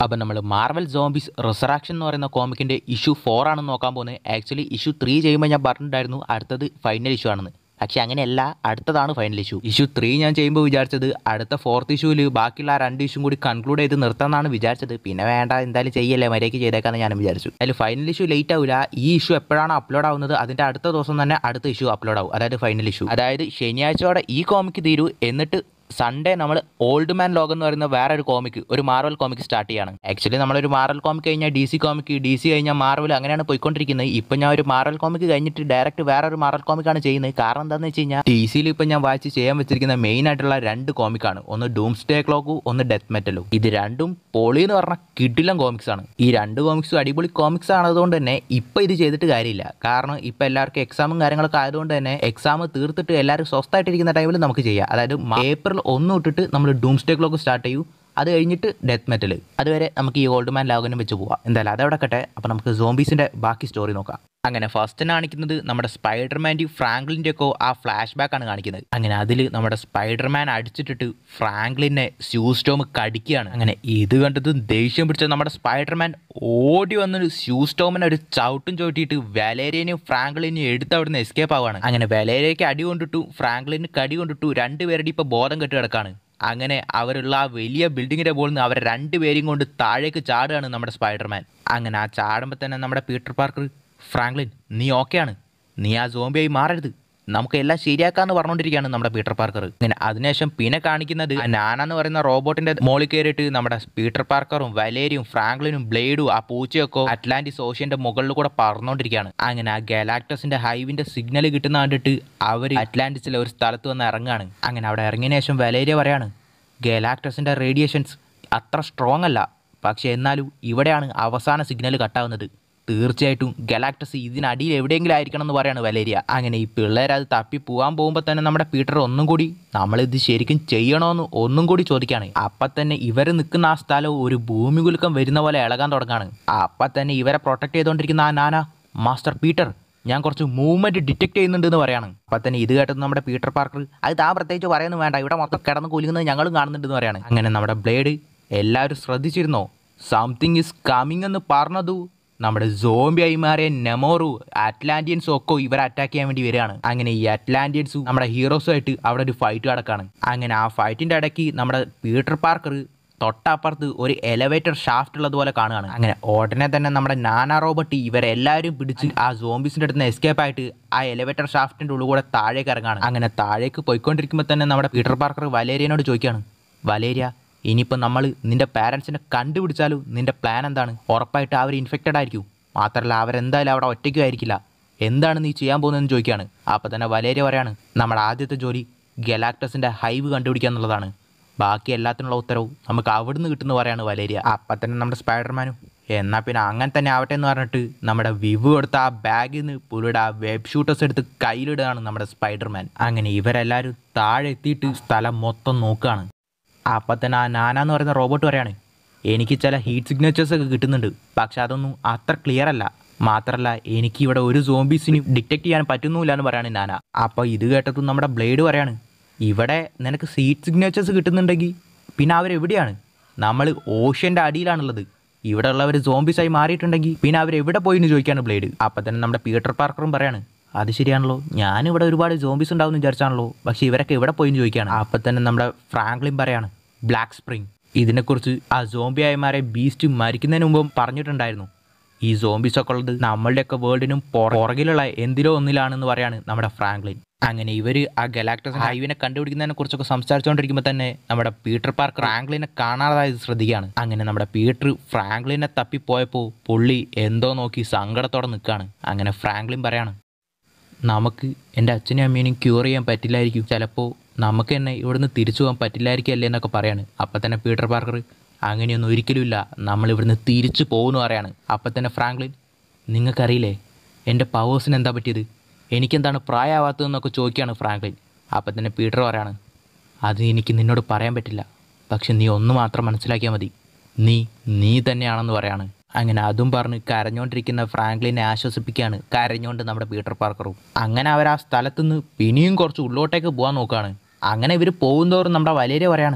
അപ്പം നമ്മൾ Marvel zombies റിസറാക്ഷൻ എന്ന് പറയുന്ന കോമിക്കിൻ്റെ ഇഷ്യൂ ഫോർ ആണെന്ന് നോക്കാൻ പോകുന്നത് ആക്ച്വലി ഇഷ്യൂ ത്രീ ചെയ്യുമ്പോൾ ഞാൻ പറഞ്ഞിട്ടുണ്ടായിരുന്നു അടുത്തത് ഫൈനൽ ഇഷ്യൂ ആണെന്ന് പക്ഷേ അങ്ങനെയല്ല അടുത്തതാണ് ഫൈനൽ ഇഷ്യൂ ഇഷ്യൂ ത്രീ ഞാൻ ചെയ്യുമ്പോൾ വിചാരിച്ചത് അടുത്ത ഫോർത്ത് ഇഷ്യൂവിൽ ബാക്കിയുള്ള ആ രണ്ട് ഇഷ്യൂ കൂടി കൺക്ലൂഡ് ചെയ്ത് നിർത്താമെന്നാണ് വിചാരിച്ചത് പിന്നെ വേണ്ട എന്തായാലും ചെയ്യല്ലേ മര്യാദയ്ക്ക് ചെയ്തേക്കാന്ന് ഞാൻ വിചാരിച്ചു അതിൽ ഫൈനൽ ഇഷ്യൂ ലേറ്റ് ആവില്ല ഈ ഇഷ്യൂ എപ്പോഴാണ് അപ്ലോഡ് ആവുന്നത് അതിൻ്റെ അടുത്ത ദിവസം തന്നെ അടുത്ത ഇഷ്യൂ അപ്ലോഡ് ആവും അതായത് ഫൈനൽ ഇഷ്യൂ അതായത് ശനിയാഴ്ചയോടെ ഈ കോമിക്ക് തീരൂ എന്നിട്ട് സൺഡേ നമ്മൾ ഓൾഡ് മാൻ ലോകം എന്ന് പറയുന്ന വേറെ ഒരു കോമിക്ക് ഒരു മാർവൽ കോമിക്ക് സ്റ്റാർട്ട് ചെയ്യാണ് ആക്ച്വലി നമ്മളൊരു മാർവൽ കോമിക്ക് കഴിഞ്ഞാൽ D C comic D C കഴിഞ്ഞാൽ മാർവൽ അങ്ങനെയാണ് പോയിക്കൊണ്ടിരിക്കുന്നത് ഇപ്പം ഞാൻ ഒരു മാർവൽ കോമിക്ക് കഴിഞ്ഞിട്ട് ഡയറക്റ്റ് വേറെ ഒരു മാർവൽ കോമിക്കാണ് ചെയ്യുന്നത് കാരണം എന്താണെന്ന് വെച്ച് കഴിഞ്ഞാൽ ഡി സിയിൽ ഇപ്പം ഞാൻ വായിച്ച് ചെയ്യാൻ വെച്ചിരിക്കുന്ന മെയിൻ ആയിട്ടുള്ള രണ്ട് കോമിക്കാണ് ഒന്ന് ഡൂംസ് ഡേ ക്ലോക്കും ഒന്ന് ഡെത്ത് മെറ്റലും ഇത് രണ്ടും പൊളി എന്ന് പറഞ്ഞ കിഡിലം കോമിക്സ് ആണ് ഈ രണ്ട് കോമിക്സും അടിപൊളി കോമിക്സ് ആണതുകൊണ്ട് തന്നെ ഇപ്പം ഇത് ചെയ്തിട്ട് കാര്യമില്ല കാരണം ഇപ്പം എല്ലാവർക്കും എക്സാമും കാര്യങ്ങളൊക്കെ ആയതുകൊണ്ട് തന്നെ എക്സാം തീർത്തിട്ട് എല്ലാവരും സ്വസ്ഥമായിട്ടിരിക്കുന്ന ടൈമിൽ നമുക്ക് ചെയ്യാം അതായത് ഏപ്രിൽ ഒന്ന് തൊട്ടിട്ട് നമ്മൾ ഡൂംസ് ഡേ ക്ലോക്ക് സ്റ്റാർട്ട് ചെയ്യൂ അത് കഴിഞ്ഞിട്ട് ഡെത്ത് മെറ്റൽ അതുവരെ നമുക്ക് ഈ ഓൾഡ് മാൻ ലാഗനും വെച്ച് പോവാം എന്തായാലും അതവിടെ കട്ടെ അപ്പോൾ നമുക്ക് സോംബീസിൻ്റെ ബാക്കി സ്റ്റോറി നോക്കാം അങ്ങനെ ഫസ്റ്റ് കാണിക്കുന്നത് നമ്മുടെ സ്പൈഡർമാൻ്റെ ഫ്രാങ്ക്ലിൻ്റെ ഒക്കെ ആ ഫ്ലാഷ് ബാക്ക് ആണ് കാണിക്കുന്നത് അങ്ങനെ അതിൽ നമ്മുടെ സ്പൈഡർമാൻ അടിച്ചിട്ടിട്ട് ഫ്രാങ്ക്ലിനെ സ്യൂസ്റ്റോം കടിക്കുകയാണ് അങ്ങനെ ഇത് കണ്ടത് ദേഷ്യം പിടിച്ച നമ്മുടെ സ്പൈഡർമാൻ ഓടി വന്നൊരു സ്യൂസ്റ്റോമിനെ ഒരു ചവിട്ടും ചവിട്ടിയിട്ട് വലേരിയനെയും ഫ്രാങ്ക്ലിനെയും എടുത്ത് അവിടുന്ന് എസ്കേപ്പ് ആവുകയാണ് അങ്ങനെ വലേരിയയ്ക്ക് അടി കൊണ്ടിട്ടു ഫ്രാങ്ക്ലിന് കടി കൊണ്ടിട്ടു രണ്ടുപേരുടെ ഇപ്പോൾ ബോധം കെട്ട് കിടക്കാണ് അങ്ങനെ അവരുള്ള ആ വലിയ ബിൽഡിങ്ങിന്റെ മുകളിൽ നിന്ന് അവരെ രണ്ടുപേരെയും കൊണ്ട് താഴേക്ക് ചാടുകയാണ് നമ്മുടെ സ്പൈഡർമാൻ അങ്ങനെ ആ ചാടുമ്പോൾ തന്നെ നമ്മുടെ പീറ്റർ പാർക്കർ ഫ്രാങ്ക്ലിൻ നീ ഓക്കെയാണ് നീ ആ സോംബിയായി മാറരുത് നമുക്ക് എല്ലാം ശരിയാക്കാന്ന് പറഞ്ഞുകൊണ്ടിരിക്കുകയാണ് നമ്മുടെ പീറ്റർ പാർക്കർ അങ്ങനെ അതിനുശേഷം പിന്നെ കാണിക്കുന്നത് ആ നാന എന്ന് പറയുന്ന റോബോട്ടിന്റെ മോളിൽ കയറിയിട്ട് നമ്മുടെ പീറ്റർ പാർക്കറും വലേരിയും ഫ്രാങ്ക്ലിനും ബ്ലേഡും ആ പൂച്ചയൊക്കെ അറ്റ്ലാന്റിസ് ഓഷ്യന്റെ മുകളിൽ കൂടെ പറന്നുകൊണ്ടിരിക്കുകയാണ് അങ്ങനെ ആ ഗലാക്ടസിന്റെ ഹൈവിന്റെ സിഗ്നൽ കിട്ടുന്ന കണ്ടിട്ട് അവർ അറ്റ്ലാന്റിസിലെ ഒരു സ്ഥലത്ത് വന്ന് ഇറങ്ങാണ് അങ്ങനെ അവിടെ ഇറങ്ങിയ ശേഷം വലേരിയ പറയാണ് ഗലാക്ടസിന്റെ റേഡിയേഷൻസ് അത്ര സ്ട്രോങ് അല്ല പക്ഷെ എന്നാലും ഇവിടെയാണ് അവസാന സിഗ്നൽ കട്ടാവുന്നത് തീർച്ചയായിട്ടും ഗലാക്ടസ് ഇതിനടിയിൽ എവിടെയെങ്കിലും ആയിരിക്കണം എന്ന് പറയാണ് വലേരിയ അങ്ങനെ ഈ പിള്ളേർ അത് തപ്പി പോകാൻ പോകുമ്പോൾ തന്നെ നമ്മുടെ പീറ്റർ ഒന്നും കൂടി നമ്മളിത് ശരിക്കും ചെയ്യണമെന്ന് ഒന്നും കൂടി ചോദിക്കുകയാണ് അപ്പം തന്നെ ഇവർ നിൽക്കുന്ന ആ സ്ഥലം ഒരു ഭൂമി കുലുക്കം വരുന്ന പോലെ ഇളകാൻ തുടങ്ങാണ് അപ്പം തന്നെ ഇവരെ പ്രൊട്ടക്ട് ചെയ്തുകൊണ്ടിരിക്കുന്ന ആ നാന മാസ്റ്റർ പീറ്റർ ഞാൻ കുറച്ച് മൂവ്മെന്റ് ഡിറ്റക്ട് ചെയ്യുന്നുണ്ട് എന്ന് പറയാണ് അപ്പം തന്നെ ഇത് കേട്ടത് നമ്മുടെ പീറ്റർ പാർക്കർ അത് താ പ്രത്യേകിച്ച് പറയുന്നു വേണ്ട ഇവിടെ മൊത്തം കിടന്ന് കുലുങ്ങുന്നത് ഞങ്ങളും കാണുന്നുണ്ടെന്ന് പറയാണ് അങ്ങനെ നമ്മുടെ ബ്ലേഡ് എല്ലാവരും ശ്രദ്ധിച്ചിരുന്നോ സംതിങ് ഇസ് കമ്മിങ് എന്ന് പറഞ്ഞതു നമ്മുടെ സോംബിയായി മാറിയ നെമോറു അറ്റ്ലാന്റിയൻസും ഒക്കെ ഇവരെ അറ്റാക്ക് ചെയ്യാൻ വേണ്ടി വരികയാണ് അങ്ങനെ ഈ അറ്റ്ലാന്റിയൻസും നമ്മുടെ ഹീറോസുമായിട്ട് അവിടെ ഒരു ഫൈറ്റ് നടക്കാണ് അങ്ങനെ ആ ഫൈറ്റിന്റെ ഇടയ്ക്ക് നമ്മുടെ പീറ്റർ പാർക്കർ തൊട്ടപ്പുറത്ത് ഒരു എലവേറ്റർ ഷാഫ്റ്റ് ഉള്ളതുപോലെ കാണുകയാണ് അങ്ങനെ ഉടനെ തന്നെ നമ്മുടെ നാനാ റോബോട്ട് ഇവരെല്ലാവരും പിടിച്ച് ആ സോംബീസിന്റെ അടുത്ത് നിന്ന് എസ്കേപ്പ് ആയിട്ട് ആ എലവേറ്റർ ഷാഫ്റ്റിന്റെ ഉള്ളിൽ കൂടെ താഴേക്ക് ഇറങ്ങാണ് അങ്ങനെ താഴേക്ക് പോയിക്കൊണ്ടിരിക്കുമ്പോൾ തന്നെ നമ്മുടെ പീറ്റർ പാർക്കർ വലേരിയനോട് ചോദിക്കുകയാണ് വലേരിയ ഇനിയിപ്പോൾ നമ്മൾ നിന്റെ പാരൻസിനെ കണ്ടുപിടിച്ചാലും നിന്റെ പ്ലാൻ എന്താണ് ഉറപ്പായിട്ട് അവർ ഇൻഫെക്റ്റഡ് ആയിരിക്കും മാത്രമല്ല അവരെന്തായാലും അവിടെ ഒറ്റയ്ക്കും ആയിരിക്കില്ല എന്താണ് നീ ചെയ്യാൻ പോകുന്നതെന്ന് ചോദിക്കുകയാണ് അപ്പോൾ തന്നെ വലേരിയ പറയാണ് നമ്മുടെ ആദ്യത്തെ ജോലി ഗലാക്ടസിൻ്റെ ഹൈവ് കണ്ടുപിടിക്കുക എന്നുള്ളതാണ് ബാക്കി എല്ലാത്തിനുള്ള ഉത്തരവും നമുക്ക് അവിടുന്ന് കിട്ടുന്ന പറയാണ് വലേരിയ അപ്പം തന്നെ നമ്മുടെ സ്പൈഡർമാനും എന്നാൽ പിന്നെ അങ്ങനെ തന്നെ ആവട്ടെ എന്ന് പറഞ്ഞിട്ട് നമ്മുടെ വിവു എടുത്ത ആ ബാഗിൽ നിന്ന് പുള്ളിയുടെ ആ വെബ് ഷൂട്ടേഴ്സ് എടുത്ത് കയ്യിലിടുകയാണ് നമ്മുടെ സ്പൈഡർമാൻ അങ്ങനെ ഇവരെല്ലാവരും താഴെ എത്തിയിട്ട് സ്ഥലം മൊത്തം നോക്കുകയാണ് അപ്പം തന്നെ ആ നാന എന്ന് പറയുന്ന റോബോട്ട് പറയാണ് എനിക്ക് ചില ഹീറ്റ് സിഗ്നേച്ചേഴ്സ് ഒക്കെ കിട്ടുന്നുണ്ട് പക്ഷെ അതൊന്നും അത്ര ക്ലിയർ അല്ല മാത്രമല്ല എനിക്ക് ഇവിടെ ഒരു സോംബീസിന് ഡിറ്റക്ട് ചെയ്യാൻ പറ്റുന്നില്ല എന്ന് പറയാണ് നാന അപ്പോൾ ഇത് കേട്ടതും നമ്മുടെ ബ്ലേഡ് പറയാണ് ഇവിടെ നിനക്ക് സീറ്റ് സിഗ്നേച്ചേഴ്സ് കിട്ടുന്നുണ്ടെങ്കിൽ പിന്നെ അവരെവിടെയാണ് നമ്മൾ ഓഷ്യൻ്റെ അടിയിലാണുള്ളത് ഇവിടെ ഉള്ളവർ സോംബീസായി മാറിയിട്ടുണ്ടെങ്കിൽ പിന്നെ അവർ എവിടെ പോയി എന്ന് ചോദിക്കാണ് ബ്ലേഡ് അപ്പം തന്നെ നമ്മുടെ പീറ്റർ പാർക്കറും പറയാണ് അത് ശരിയാണല്ലോ ഞാനിവിടെ ഒരുപാട് സോംബീസ് ഉണ്ടാവും വിചാരിച്ചാണല്ലോ പക്ഷേ ഇവരൊക്കെ എവിടെ പോയി എന്ന് ചോദിക്കുകയാണ് അപ്പം തന്നെ നമ്മുടെ ഫ്രാങ്ക്ലിൻ പറയാണ് ബ്ലാക്ക് സ്പ്രിങ് ഇതിനെക്കുറിച്ച് ആ സോംബിയായമാരെ ബീസ്റ്റ് മരിക്കുന്നതിന് മുമ്പ് പറഞ്ഞിട്ടുണ്ടായിരുന്നു ഈ സോംബീസ് ഒക്കെ ഉള്ളത് നമ്മളുടെയൊക്കെ വേൾഡിനും പുറകിലുള്ള എന്തിലോ ഒന്നിലാണെന്ന് പറയാണ് നമ്മുടെ ഫ്രാങ്ക്ലിൻ അങ്ങനെ ഇവർ ആ ഗലാക്ടസ് ഹൈവിനെ കണ്ടുപിടിക്കുന്നതിനെ കുറിച്ചൊക്കെ സംസാരിച്ചുകൊണ്ടിരിക്കുമ്പോൾ തന്നെ നമ്മുടെ പീറ്റർ പാർക്ക് ഫ്രാങ്ക്ലിനെ കാണാതായത് ശ്രദ്ധിക്കുകയാണ് അങ്ങനെ നമ്മുടെ പീറ്റർ ഫ്രാങ്ക്ലിനെ തപ്പിപ്പോയപ്പോൾ പുള്ളി എന്തോ നോക്കി സങ്കടത്തോടെ നിൽക്കുകയാണ് അങ്ങനെ ഫ്രാങ്ക്ലിൻ പറയാണ് നമുക്ക് എൻ്റെ അച്ഛനും അമ്മേനെയും ക്യൂർ ചെയ്യാൻ പറ്റില്ലായിരിക്കും ചിലപ്പോൾ നമുക്ക് തന്നെ ഇവിടുന്ന് തിരിച്ചു പോകാൻ പറ്റില്ലായിരിക്കും അല്ലേ എന്നൊക്കെ പറയാണ് അപ്പം തന്നെ പീറ്റർ പാർക്കർ അങ്ങനെയൊന്നും ഒരിക്കലുമില്ല നമ്മൾ ഇവിടുന്ന് തിരിച്ചു പോകുന്നു പറയാണ് അപ്പം തന്നെ ഫ്രാങ്ക്ലിൻ നിങ്ങൾക്കറിയില്ലേ എൻ്റെ പവേഴ്സിന് എന്താ പറ്റിയത് എനിക്കെന്താണ് പ്രായമാവാത്തതെന്നൊക്കെ ചോദിക്കുകയാണ് ഫ്രാങ്ക്ലിൻ അപ്പം തന്നെ പീറ്റർ പറയാണ് അത് എനിക്ക് നിന്നോട് പറയാൻ പറ്റില്ല പക്ഷെ നീ ഒന്ന് മാത്രം മനസ്സിലാക്കിയാൽ മതി നീ നീ തന്നെയാണെന്ന് പറയാണ് അങ്ങനെ അതും പറഞ്ഞ് കരഞ്ഞോണ്ടിരിക്കുന്ന ഫ്രാങ്ക്ലിനെ ആശ്വസിപ്പിക്കുകയാണ് കരഞ്ഞോണ്ട് നമ്മുടെ പീറ്റർ പാർക്കറും അങ്ങനെ അവർ ആ സ്ഥലത്തുനിന്ന് പിന്നെയും കുറച്ച് ഉള്ളോട്ടേക്ക് പോകാൻ നോക്കുകയാണ് അങ്ങനെ ഇവർ പോകുന്തോറും നമ്മുടെ വലേരിയ പറയാണ്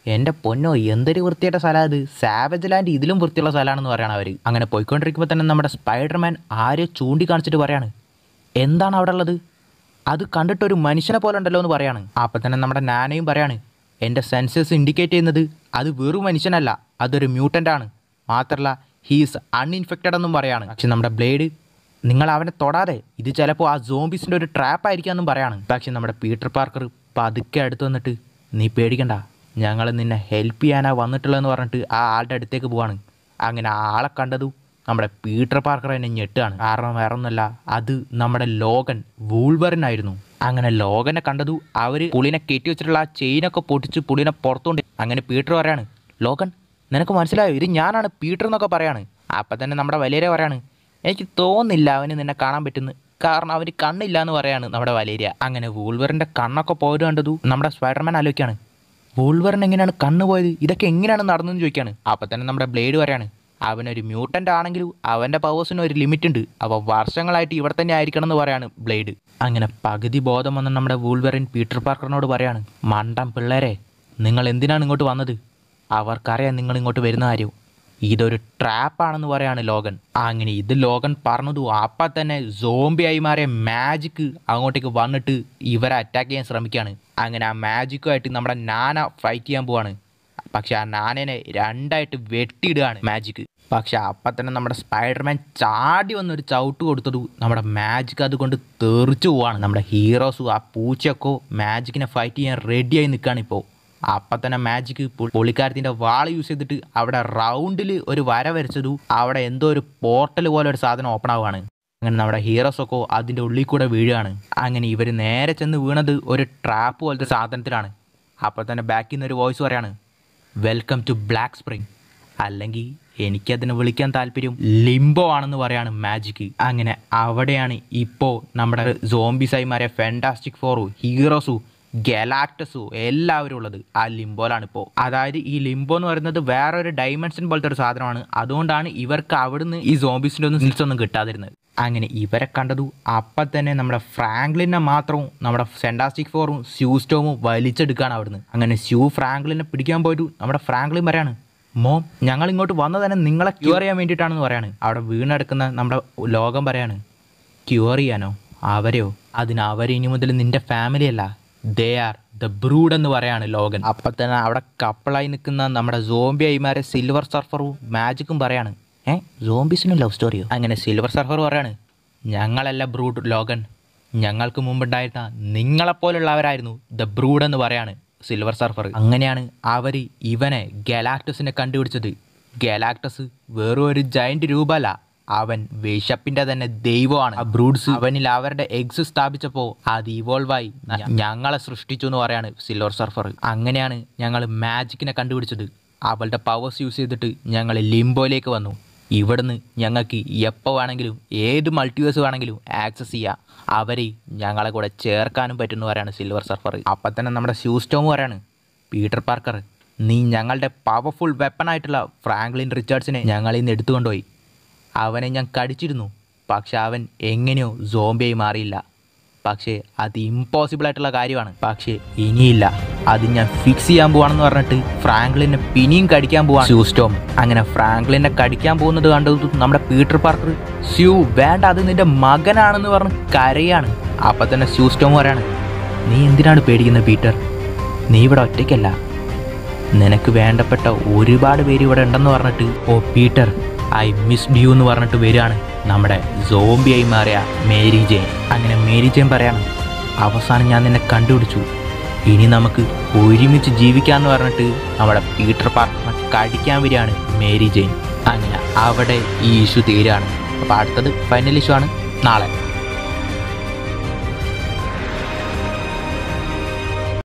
എൻ്റെ പൊന്നോ എന്തൊരു വൃത്തിയായിട്ട സ്ഥലമാണ് ഇത് സാവജ് ലാൻഡ് ഇതിലും വൃത്തിയുള്ള സ്ഥലമാണെന്ന് പറയണം അവർ അങ്ങനെ പോയിക്കൊണ്ടിരിക്കുമ്പോൾ തന്നെ നമ്മുടെ സ്പൈഡർമാൻ ആരെ ചൂണ്ടിക്കാണിച്ചിട്ട് പറയാണ് എന്താണ് അവിടെ ഉള്ളത് അത് കണ്ടിട്ട് ഒരു മനുഷ്യനെ പോലെ ഉണ്ടല്ലോ എന്ന് പറയാണ് അപ്പം തന്നെ നമ്മുടെ നാനയും പറയാണ് എൻ്റെ സെൻസേഴ്സ് ഇൻഡിക്കേറ്റ് ചെയ്യുന്നത് അത് വെറും മനുഷ്യനല്ല അതൊരു മ്യൂട്ടൻ്റ് ആണ് മാത്രമല്ല ഹീസ് അൺഇൻഫെക്റ്റഡ് എന്നും പറയാണ് പക്ഷെ നമ്മുടെ ബ്ലേഡ് നിങ്ങൾ അവനെ തൊടാതെ ഇത് ചിലപ്പോൾ ആ സോംബീസിൻ്റെ ഒരു ട്രാപ്പ് ആയിരിക്കാമെന്നും പറയാണ് പക്ഷെ നമ്മുടെ പീറ്റർ പാർക്കർ പതുക്കെ അടുത്ത് വന്നിട്ട് നീ പേടിക്കണ്ട ഞങ്ങൾ നിന്നെ ഹെൽപ്പ് ചെയ്യാനാ വന്നിട്ടുള്ളതെന്ന് പറഞ്ഞിട്ട് ആ ആളുടെ അടുത്തേക്ക് പോവാണ് അങ്ങനെ ആ ആളെ കണ്ടതും നമ്മുടെ പീറ്റർ പാർക്കർ എന്നെ ഞെട്ടാണ് കാരണം വേറെ ഒന്നുമല്ല അത് നമ്മുടെ ലോകൻ വൂൾവറിനായിരുന്നു അങ്ങനെ ലോകനെ കണ്ടതു അവർ പുളിനെ കെട്ടി വെച്ചിട്ടുള്ള ആ ചെയിനൊക്കെ പൊട്ടിച്ച് പുളിനെ പുറത്തുകൊണ്ട് അങ്ങനെ പീറ്റർ പറയാണ് ലോകൻ നിനക്ക് മനസ്സിലായോ ഇത് ഞാനാണ് പീറ്റർ എന്നൊക്കെ പറയാണ് അപ്പം തന്നെ നമ്മുടെ വലേരിയ പറയാണ് എനിക്ക് തോന്നുന്നില്ല അവന് നിന്നെ കാണാൻ പറ്റുന്നു കാരണം അവന് കണ്ണില്ല എന്ന് പറയാണ് നമ്മുടെ വലേരിയ അങ്ങനെ വൂൾവറിൻ്റെ കണ്ണൊക്കെ പോയത് കണ്ടതു നമ്മുടെ സ്പൈഡർമാൻ ആലോചിക്കാണ് വൂൾവറിന് എങ്ങനെയാണ് കണ്ണ് പോയത് ഇതൊക്കെ എങ്ങനെയാണ് നടന്നതെന്ന് ചോദിക്കുകയാണ് അപ്പം തന്നെ നമ്മുടെ ബ്ലേഡ് പറയാണ് അവനൊരു മ്യൂട്ടൻ്റ് ആണെങ്കിലും അവൻ്റെ പവേഴ്സിന് ഒരു ലിമിറ്റ് ഉണ്ട് അപ്പോൾ വർഷങ്ങളായിട്ട് ഇവിടെ തന്നെ ആയിരിക്കണം എന്ന് പറയാണ് ബ്ലേഡ് അങ്ങനെ പകുതി ബോധം വന്ന നമ്മുടെ വൂൾവറിൻ പീറ്റർ പാർക്കറിനോട് പറയാണ് മണ്ടം പിള്ളേരെ നിങ്ങൾ എന്തിനാണ് ഇങ്ങോട്ട് വന്നത് അവർക്കറിയാം നിങ്ങൾ ഇങ്ങോട്ട് വരുന്ന കാര്യം ഇതൊരു ട്രാപ്പാണെന്ന് പറയാണ് ലോകൻ അങ്ങനെ ഇത് ലോകൻ പറഞ്ഞതു അപ്പം തന്നെ സോംബിയായി മാറിയ മാജിക്ക് അങ്ങോട്ടേക്ക് വന്നിട്ട് ഇവരെ അറ്റാക്ക് ചെയ്യാൻ ശ്രമിക്കുകയാണ് അങ്ങനെ ആ മാജിക്കുമായിട്ട് നമ്മുടെ നാന ഫൈറ്റ് ചെയ്യാൻ പോവാണ് പക്ഷെ ആ നാനേനെ രണ്ടായിട്ട് വെട്ടിയിടുകയാണ് മാജിക്ക് പക്ഷെ അപ്പം തന്നെ നമ്മുടെ സ്പൈഡർമാൻ ചാടി വന്നൊരു ചവിട്ട് കൊടുത്തതു നമ്മുടെ മാജിക് അതുകൊണ്ട് തെറിച്ചു പോവാണ് നമ്മുടെ ഹീറോസും ആ പൂച്ചയൊക്കെ മാജിക്കിനെ ഫൈറ്റ് ചെയ്യാൻ റെഡിയായി നിൽക്കുകയാണ് ഇപ്പോൾ അപ്പം തന്നെ മാജിക് പുള്ളിക്കാരത്തിൻ്റെ വാള് യൂസ് ചെയ്തിട്ട് അവിടെ റൗണ്ടിൽ ഒരു വര വരച്ചതു അവിടെ എന്തോ ഒരു പോർട്ടൽ പോലെ ഒരു സാധനം ഓപ്പൺ ആവുകയാണ് അങ്ങനെ നമ്മുടെ ഹീറോസൊക്കെ അതിൻ്റെ ഉള്ളിൽ കൂടെ വീഴുകയാണ് അങ്ങനെ ഇവർ നേരെ ചെന്ന് വീണത് ഒരു ട്രാപ്പ് പോലത്തെ സാധനത്തിലാണ് അപ്പോൾ തന്നെ ബാക്കിൽ നിന്ന് ഒരു വോയിസ് പറയാണ് വെൽക്കം ടു ബ്ലാക്ക് സ്പ്രിംഗ് അല്ലെങ്കിൽ എനിക്കതിനെ വിളിക്കാൻ താല്പര്യം ലിംബോ ആണെന്ന് പറയാണ് മാജിക് അങ്ങനെ അവിടെയാണ് ഇപ്പോൾ നമ്മുടെ സോംബിസായി മാറിയ ഫെൻറ്റാസ്റ്റിക് ഫോറു ഹീറോസു ഗലാക്ടസു എല്ലാവരും ഉള്ളത് ആ ലിംബോയിലാണ് ഇപ്പോൾ അതായത് ഈ ലിംബോ എന്ന് പറയുന്നത് വേറൊരു ഡൈമെൻഷൻ പോലത്തെ ഒരു സാധനമാണ് അതുകൊണ്ടാണ് ഇവർക്ക് അവിടുന്ന് ഈ സോംബീസിൻ്റെ ഒന്നും സിൽസ് ഒന്നും കിട്ടാതിരുന്നത് അങ്ങനെ ഇവരെ കണ്ടതു അപ്പം തന്നെ നമ്മുടെ ഫ്രാങ്ക്ലിനെ മാത്രവും നമ്മുടെ ഫെൻറ്റാസ്റ്റിക് ഫോറും സ്യൂസ്റ്റോമും വലിച്ചെടുക്കുകയാണ് അവിടുന്ന് അങ്ങനെ സ്യൂ ഫ്രാങ്ക്ലിനെ പിടിക്കാൻ പോയിട്ട് നമ്മുടെ ഫ്രാങ്ക്ലിൻ പറയാണ് മോം ഞങ്ങൾ ഇങ്ങോട്ട് വന്നത് തന്നെ നിങ്ങളെ ക്യൂർ ചെയ്യാൻ വേണ്ടിയിട്ടാണെന്ന് പറയാണ് അവിടെ വീണെടുക്കുന്ന നമ്മുടെ ലോകം പറയാണ് ക്യൂർ ചെയ്യാനോ അവരെയോ അതിന് അവർ ഇനി മുതൽ നിന്റെ ഫാമിലി അല്ല ദേ ആർ ദ ബ്രൂഡ് എന്ന് പറയാണ് ലോകൻ അപ്പം തന്നെ അവിടെ കപ്പിളായി നിൽക്കുന്ന നമ്മുടെ സോംബി ഐമാരെ സിൽവർ സർഫറും മാജിക്കും പറയാണ് ഏ സോംബീസിനും ലവ് സ്റ്റോറിയോ അങ്ങനെ സിൽവർ സർഫർ പറയാണ് ഞങ്ങളല്ല ബ്രൂഡ് ലോകൻ ഞങ്ങൾക്ക് മുമ്പുണ്ടായിരുന്ന നിങ്ങളെപ്പോലുള്ളവരായിരുന്നു ദ ബ്രൂഡ് എന്ന് പറയാണ് സിൽവർ സർഫർ അങ്ങനെയാണ് അവർ ഇവനെ ഗലാക്ടസിനെ കണ്ടുപിടിച്ചത് ഗലാക്ടസ് വെറും ഒരു ജയന്റ് രൂപമല്ല അവൻ വിശപ്പിന്റെ തന്നെ ദൈവമാണ് ആ ബ്രൂഡ്സ് അവനിൽ അവരുടെ എഗ്സ് സ്ഥാപിച്ചപ്പോൾ അത് ഇവോൾവ് ആയി ഞ- ഞങ്ങളെ സൃഷ്ടിച്ചു എന്ന് പറയാണ് സിൽവർ സർഫർ അങ്ങനെയാണ് ഞങ്ങൾ മാജിക്കിനെ കണ്ടുപിടിച്ചത് അവളുടെ പവേഴ്സ് യൂസ് ചെയ്തിട്ട് ഞങ്ങൾ ലിംബോയിലേക്ക് വന്നു ഇവിടുന്ന് ഞങ്ങൾക്ക് എപ്പോൾ വേണമെങ്കിലും ഏത് മൾട്ടിവേഴ്സ് വേണമെങ്കിലും ആക്സസ് ചെയ്യാം അവരെ ഞങ്ങളെ കൂടെ ചേർക്കാനും പറ്റുമെന്ന് പറയാണ് സിൽവർ സർഫർ അപ്പം തന്നെ നമ്മുടെ സ്റ്റോം പറയാണ് പീറ്റർ പാർക്കർ നീ ഞങ്ങളുടെ പവർഫുൾ വെപ്പണായിട്ടുള്ള ഫ്രാങ്ക്ലിൻ റിച്ചാർഡ്സിനെ ഞങ്ങളിൽ നിന്ന് എടുത്തുകൊണ്ടുപോയി അവനെ ഞാൻ കടിച്ചിരുന്നു പക്ഷെ അവൻ എങ്ങനെയോ സോംബിയായി മാറിയില്ല പക്ഷേ അത് ഇമ്പോസിബിൾ ആയിട്ടുള്ള കാര്യമാണ് പക്ഷേ ഇനിയില്ല അത് ഞാൻ ഫിക്സ് ചെയ്യാൻ പോവാണെന്ന് പറഞ്ഞിട്ട് ഫ്രാങ്ക്ലിനെ പിന്നെയും കടിക്കാൻ പോവാണ് സ്റ്റോം അങ്ങനെ ഫ്രാങ്ക്ലിനെ കടിക്കാൻ പോകുന്നത് കണ്ടത് നമ്മുടെ പീറ്റർ പാർക്കർ സ്യൂ വേണ്ട അത് നിന്റെ മകനാണെന്ന് പറഞ്ഞ് കരയാണ് അപ്പം തന്നെ സ്റ്റോം പറയാണ് നീ എന്തിനാണ് പേടിക്കുന്നത് പീറ്റർ നീ ഇവിടെ ഒറ്റയ്ക്കല്ല നിനക്ക് വേണ്ടപ്പെട്ട ഒരുപാട് പേര് ഇവിടെ ഉണ്ടെന്ന് പറഞ്ഞിട്ട് oh Peter I miss you എന്ന് പറഞ്ഞിട്ട് വരികയാണ് നമ്മുടെ സോംബിയായി മാറിയ മേരി ജെയിൻ അങ്ങനെ മേരി ജെയിൻ പറയാണ് അവസാനം ഞാൻ നിന്നെ കണ്ടുപിടിച്ചു ഇനി നമുക്ക് ഒരുമിച്ച് ജീവിക്കാന്ന് പറഞ്ഞിട്ട് നമ്മുടെ പീറ്റർ പാർക്കറിനെ കടിക്കാൻ വരികയാണ് മേരി ജെയിൻ അങ്ങനെ അവിടെ ഈ ഇഷ്യൂ തീരുകയാണ് അപ്പോൾ അടുത്തത് ഫൈനൽ ഇഷ്യൂ ആണ് നാളെ